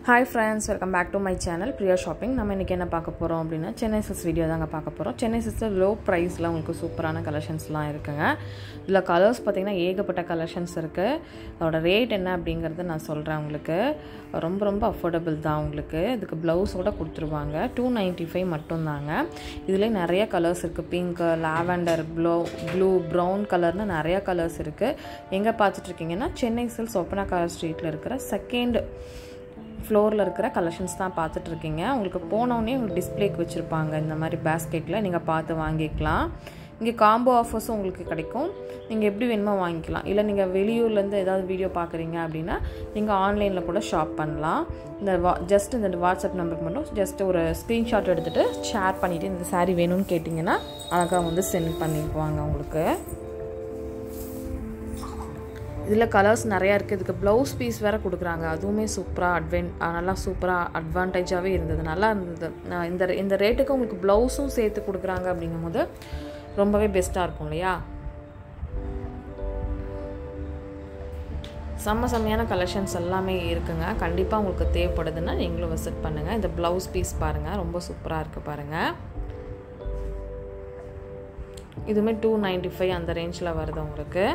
hi friends welcome back to my channel Priya shopping நம்ம இன்றைக்கி என்ன பார்க்க போகிறோம் அப்படின்னா சென்னை சிஸ் வீடியோ தாங்க பார்க்க போகிறோம் சென்னை சிஸ்டர் லோ ப்ரைஸில் உங்களுக்கு சூப்பரான கலெக்ஷன்ஸ்லாம் இருக்குங்க இதில் கலர்ஸ் பார்த்திங்கன்னா ஏகப்பட்ட கலெக்ஷன்ஸ் இருக்குது அதோட ரேட் என்ன அப்படிங்கிறத நான் சொல்கிறேன் உங்களுக்கு ரொம்ப ரொம்ப அஃபோர்டபுள் தான் உங்களுக்கு இதுக்கு ப்ளவுஸோட கொடுத்துருவாங்க டூ நைன்ட்டி ஃபைவ் மட்டும்தாங்க இதில் நிறைய கலர்ஸ் இருக்குது pink lavender blue blue brown கலர்னு நிறைய கலர்ஸ் இருக்குது எங்கே பார்த்துட்ருக்கீங்கன்னா சென்னை சில்ஸ் ஒப்பனா கலர் ஸ்ட்ரீட்டில் இருக்கிற செகண்ட் ஃப்ளோரில் இருக்கிற கலெக்ஷன்ஸ் தான் பார்த்துட்ருக்கீங்க உங்களுக்கு போனோடனே உங்களுக்கு டிஸ்பிளேக்கு வச்சுருப்பாங்க இந்த மாதிரி பேஸ்கெட்டில் நீங்கள் பார்த்து வாங்கிக்கலாம் இங்கே காம்போ ஆஃபர்ஸும் உங்களுக்கு கிடைக்கும் நீங்கள் எப்படி வேணுமோ வாங்கிக்கலாம் இல்லை நீங்கள் வெளியூர்லேருந்து ஏதாவது வீடியோ பார்க்குறீங்க அப்படின்னா நீங்கள் ஆன்லைனில் கூட ஷாப் பண்ணலாம் இந்த வா ஜஸ்ட் இந்த வாட்ஸ்அப் நம்பருக்கு மட்டும் ஜஸ்ட் ஒரு ஸ்க்ரீன்ஷாட் எடுத்துகிட்டு ஷேர் பண்ணிவிட்டு இந்த சாரீ வேணும்னு கேட்டிங்கன்னா அழகாக வந்து சென்ட் பண்ணிக்குவாங்க உங்களுக்கு இதில் கலர்ஸ் நிறையா இருக்குது இதுக்கு ப்ளவுஸ் பீஸ் வேறு கொடுக்குறாங்க அதுவுமே சூப்பராக அட்வென் நல்லா சூப்பராக அட்வான்டேஜாகவே இருந்தது நல்லா இருந்தது இந்த இந்த ரேட்டுக்கு உங்களுக்கு ப்ளவுஸும் சேர்த்து கொடுக்குறாங்க அப்படிங்கும்போது ரொம்பவே பெஸ்ட்டாக இருக்கும் இல்லையா செம்ம செம்மையான கலெக்ஷன்ஸ் எல்லாமே இருக்குங்க கண்டிப்பாக உங்களுக்கு தேவைப்படுதுன்னா நீங்களும் விசிட் பண்ணுங்கள் இந்த ப்ளவுஸ் பீஸ் பாருங்கள் ரொம்ப சூப்பராக இருக்குது பாருங்கள் இதுவுமே டூ நைன்ட்டி ஃபைவ் அந்த ரேஞ்சில் வருது உங்களுக்கு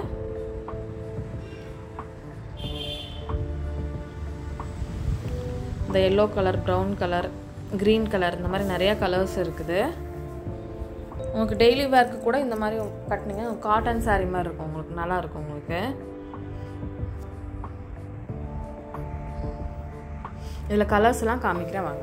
இந்த yellow colour brown colour green colour இந்த மாதிரி நிறையா கலர்ஸ் இருக்குது உங்களுக்கு டெய்லி வேர்க்கு கூட இந்த மாதிரி கட்டினீங்க காட்டன் சாரீ மாதிரி இருக்கும் உங்களுக்கு நல்லா இருக்கும் உங்களுக்கு இதில் கலர்ஸ்லாம் காமிக்கிறேன் வாங்க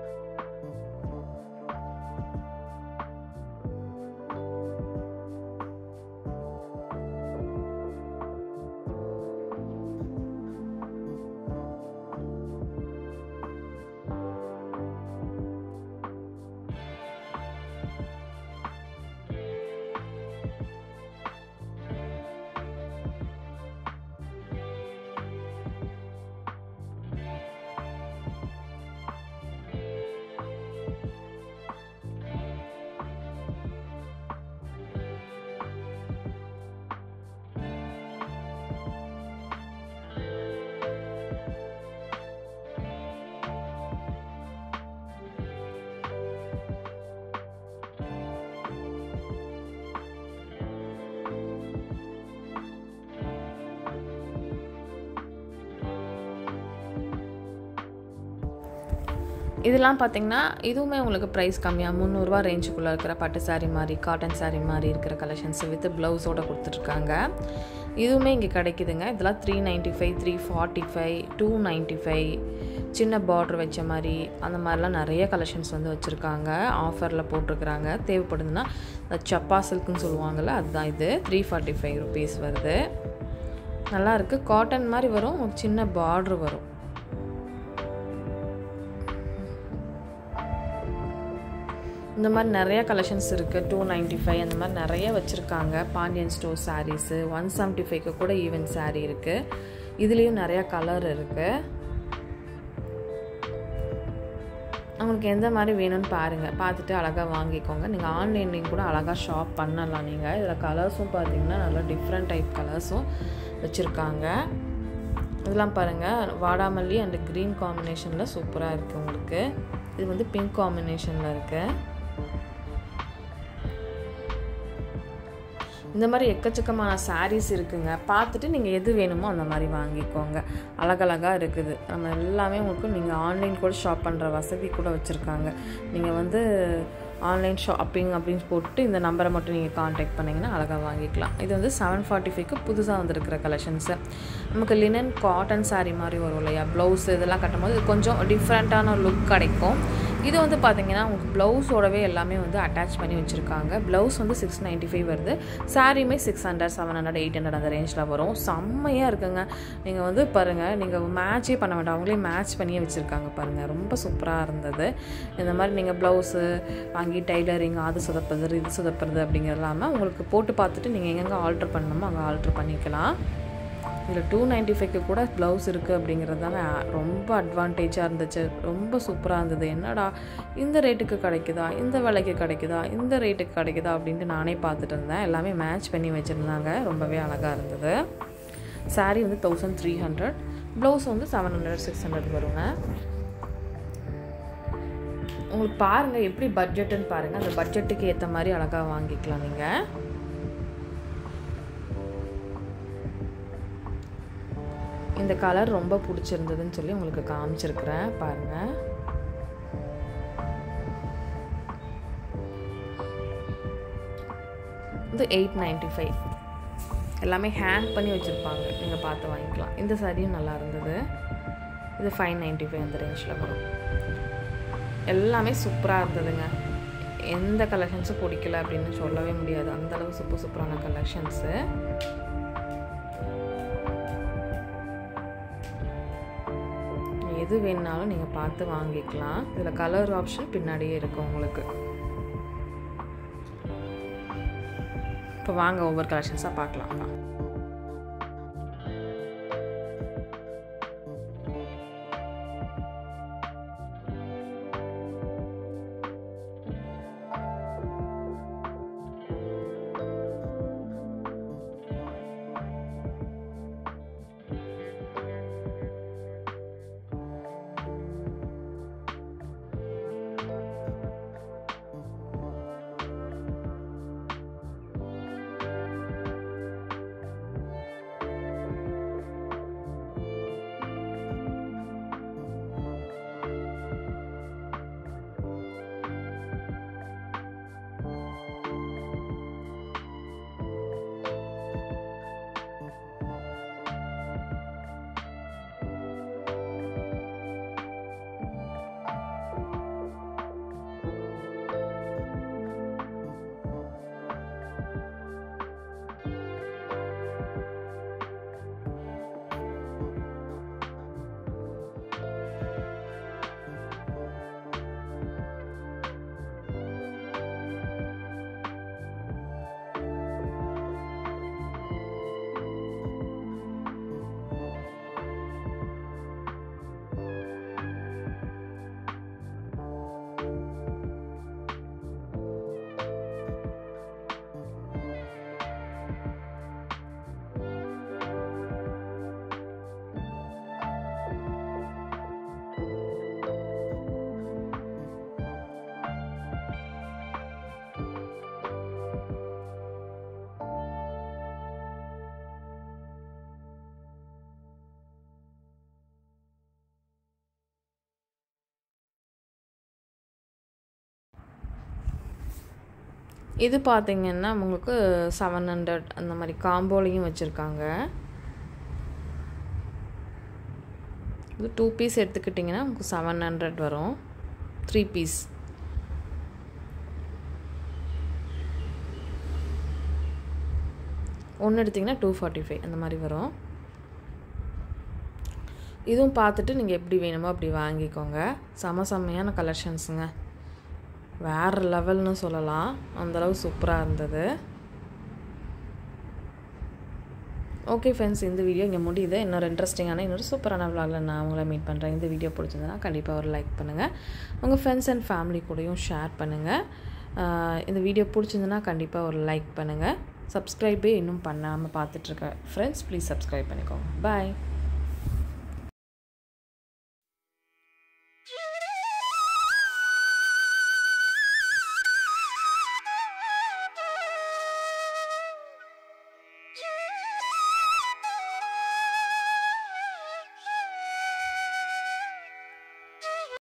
இதெல்லாம் பார்த்தீங்கன்னா இதுவுமே உங்களுக்கு ப்ரைஸ் கம்மியாக முந்நூறுரூவா ரேஞ்சுக்குள்ளே இருக்கிற பட்டு சாரீ மாதிரி காட்டன் சாரீ மாதிரி இருக்கிற கலெக்ஷன்ஸ் வித் ப்ளவுஸோடு கொடுத்துட்ருக்காங்க இதுவுமே இங்கே கிடைக்குதுங்க இதெல்லாம் three ninety five three forty five two ninety five சின்ன பார்டர் வச்ச மாதிரி அந்த மாதிரிலாம் நிறைய கலெக்ஷன்ஸ் வந்து வச்சுருக்காங்க ஆஃபரில் போட்டிருக்கிறாங்க தேவைப்படுதுன்னா சப்பா சில்க்குன்னு சொல்லுவாங்கள்ல அதுதான் இது த்ரீ ஃபார்ட்டி ஃபைவ் ருபீஸ் வருது நல்லாயிருக்கு காட்டன் மாதிரி வரும் ஒரு சின்ன பார்ட்ரு வரும் இந்த மாதிரி நிறைய கலெக்ஷன்ஸ் இருக்குது டூ நைன்ட்டி ஃபைவ் அந்த மாதிரி நிறைய வச்சுருக்காங்க Pandian store saris one seventy ஃபைவ்க்கு கூட ஈவென்ட் சாரீ இருக்குது இதுலேயும் நிறையா கலர் இருக்குது உங்களுக்கு எந்த மாதிரி வேணும்னு பாருங்கள் பார்த்துட்டு அழகாக வாங்கிக்கோங்க நீங்கள் ஆன்லைன்லேயும் கூட அழகாக ஷாப் பண்ணலாம் நீங்கள் இதில் கலர்ஸும் பார்த்தீங்கன்னா நல்லா டிஃப்ரெண்ட் டைப் கலர்ஸும் வச்சுருக்காங்க இதெல்லாம் பாருங்கள் வாடாமல்லி அண்ட் க்ரீன் காம்பினேஷனில் சூப்பராக இருக்குது உங்களுக்கு இது வந்து பிங்க் காம்பினேஷனில் இருக்குது இந்த மாதிரி எக்கச்சக்கமான சாரீஸ் இருக்குங்க பார்த்துட்டு நீங்கள் எது வேணுமோ அந்த மாதிரி வாங்கிக்கோங்க அழகழகாக இருக்குது நம்ம எல்லாமே உங்களுக்கு நீங்கள் ஆன்லைன் கூட ஷாப் பண்ணுற வசதி கூட வச்சுருக்காங்க நீங்கள் வந்து ஆன்லைன் ஷாப்பிங் அப்படின்னு போட்டு இந்த நம்பரை மட்டும் நீங்கள் காண்டாக்ட் பண்ணிங்கன்னா அழகாக வாங்கிக்கலாம் இது வந்து செவன் ஃபார்ட்டி ஃபைவ்க்கு புதுசாக வந்துருக்கிற கலெக்ஷன்ஸு நமக்கு லினன் காட்டன் சாரீ மாதிரி வரும் இல்லையா ப்ளவுஸ் இதெல்லாம் கட்டும்போது கொஞ்சம் டிஃப்ரெண்ட்டான லுக் கிடைக்கும் இது வந்து பார்த்தீங்கன்னா உங்களுக்கு ப்ளவுஸோடவே எல்லாமே வந்து அட்டாச் பண்ணி வச்சுருக்காங்க ப்ளவுஸ் வந்து சிக்ஸ் நைன்ட்டி ஃபைவ் வருது சாரியுமே six hundred seven hundred eight hundred அந்த ரேஞ்சில் வரும் செம்மையாக இருக்குங்க நீங்கள் வந்து பாருங்கள் நீங்கள் மேட்சே பண்ண வேண்டாம் அவங்களே மேட்ச் பண்ணியே வச்சுருக்காங்க பாருங்கள் ரொம்ப சூப்பராக இருந்தது இந்த மாதிரி நீங்கள் ப்ளவுஸு வாங்கி டைலரிங் அது சொதப்புறது இது சொதப்புறது அப்படிங்கிறது இல்லாமல் உங்களுக்கு போட்டு பார்த்துட்டு நீங்கள் எங்கெங்கே ஆல்ட்ரு பண்ணணுமோ அங்கே ஆல்ட்ரு பண்ணிக்கலாம் இதில் டூ நைன்ட்டி ஃபைவ்க்கு கூட ப்ளவுஸ் இருக்குது அப்படிங்கிறது தானே ரொம்ப அட்வான்டேஜாக இருந்துச்சு ரொம்ப சூப்பராக இருந்தது என்னடா இந்த ரேட்டுக்கு கிடைக்குதா இந்த விலைக்கு கிடைக்குதா இந்த ரேட்டுக்கு கிடைக்குதா அப்படின்ட்டு நானே பார்த்துட்டு இருந்தேன் எல்லாமே மேட்ச் பண்ணி வச்சுருந்தாங்க ரொம்பவே அழகாக இருந்தது சாரீ வந்து தௌசண்ட் த்ரீ ஹண்ட்ரட் ப்ளவுஸ் வந்து செவன் ஹண்ட்ரட் சிக்ஸ் ஹண்ட்ரட் வருங்க உங்களுக்கு பாருங்கள் எப்படி பட்ஜெட்டுன்னு பாருங்கள் அந்த பட்ஜெட்டுக்கு ஏற்ற மாதிரி அழகாக வாங்கிக்கலாம் நீங்கள் இந்த கலர் ரொம்ப பிடிச்சிருந்ததுன்னு சொல்லி உங்களுக்கு காமிச்சிருக்கிறேன் பாருங்கள் இது எயிட் நைன்ட்டி ஃபைவ் எல்லாமே ஹேங் பண்ணி வச்சுருப்பாங்க நீங்கள் பார்த்து வாங்கிக்கலாம் இந்த சாரியும் நல்லா இருந்தது இது ஃபைவ் நைன்ட்டி ஃபைவ் அந்த ரேஞ்சில் வரும் எல்லாமே சூப்பராக இருந்ததுங்க எந்த கலெக்ஷன்ஸும் பிடிக்கல அப்படின்னு சொல்லவே முடியாது அந்தளவு சூப்பர் சூப்பரான கலெக்ஷன்ஸு எது வேணுனாலும் நீங்கள் பார்த்து வாங்கிக்கலாம் இதில் கலர் ஆப்ஷன் பின்னாடியே இருக்கும் உங்களுக்கு இப்போ வாங்க ஒவ்வொரு கலெக்ஷன்ஸாக பார்க்கலாம் இது பார்த்தீங்கன்னா உங்களுக்கு செவன் ஹண்ட்ரட் அந்த மாதிரி காம்போலையும் வச்சுருக்காங்க இது டூ பீஸ் எடுத்துக்கிட்டிங்கன்னா உங்களுக்கு செவன் ஹண்ட்ரட் வரும் த்ரீ பீஸ் ஒன்று எடுத்திங்கன்னா டூ ஃபார்ட்டி ஃபைவ் அந்த மாதிரி வரும் இதுவும் பார்த்துட்டு நீங்கள் எப்படி வேணுமோ அப்படி வாங்கிக்கோங்க செம செம்மையான கலெக்ஷன்ஸுங்க வேறு லெவல்னு சொல்லலாம் அந்தளவு சூப்பராக இருந்தது ஓகே ஃப்ரெண்ட்ஸ் இந்த வீடியோ இங்கே முடியுது இன்னொரு இன்ட்ரெஸ்டிங்கான இன்னொரு சூப்பரான விளாகில் நான் உங்களை மீட் பண்ணுறேன் இந்த வீடியோ பிடிச்சிருந்தனா கண்டிப்பாக ஒரு லைக் பண்ணுங்கள் உங்கள் ஃப்ரெண்ட்ஸ் அண்ட் ஃபேமிலி கூடயும் ஷேர் பண்ணுங்கள் இந்த வீடியோ பிடிச்சிருந்தனா கண்டிப்பாக ஒரு லைக் பண்ணுங்கள் சப்ஸ்கிரைபே இன்னும் பண்ணாமல் பார்த்துட்ருக்க ஃப்ரெண்ட்ஸ் ப்ளீஸ் சப்ஸ்கிரைப் பண்ணிக்கோங்க பாய்